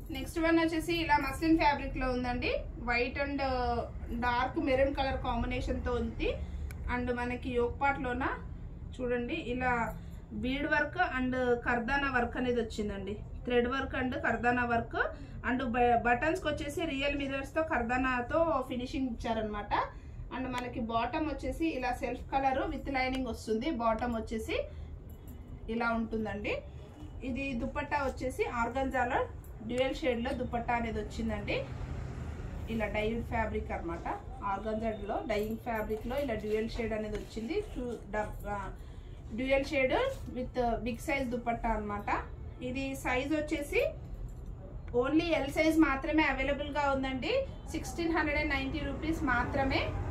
next one వచ్చేసి ఇలా muslin fabric లో ఉందండి white and dark maroon colour combination తో ఉంది అండ్ మనకి యోగ్ పార్ట్ లోన చూడండి ఇలా బీడ్ వర్క్ అండ్ కర్దానా వర్క్ అనేది వచ్చిందండి థ్రెడ్ వర్క్ అండ్ కర్దానా వర్క్ అండ్ బటన్స్ కి వచ్చేసి రియల్ మిరర్స్ తో కర్దానాతో ఫినిషింగ్ ఇచ్చారనమాట అండ్ మనకి బాటమ్ వచ్చేసి ఇలా సెల్ఫ్ కలర్ విత్ లైనింగ్ వస్తుంది బాటమ్ వచ్చేసి ఇలా ఉంటుందండి ఇది దుపట్టా వచ్చేసి ఆర్గంజాలో డ్యూయల్ షేడ్ లో దుపట్టా అనేది వచ్చిందండి ఇలా డైయింగ్ ఫ్యాబ్రిక్ అనమాట ఆర్గంజాలో డైయింగ్ ఫ్యాబ్రిక్ లో ఇలా డ్యూయల్ షేడ్ అనేది వచ్చింది dual shade with big size dupatta అన్నమాట ఇది సైజ్ వచ్చేసి ఓన్లీ ఎల్ సైజ్ మాత్రమే అవైలబుల్ గా ఉందండి sixteen hundred and ninety rupees మాత్రమే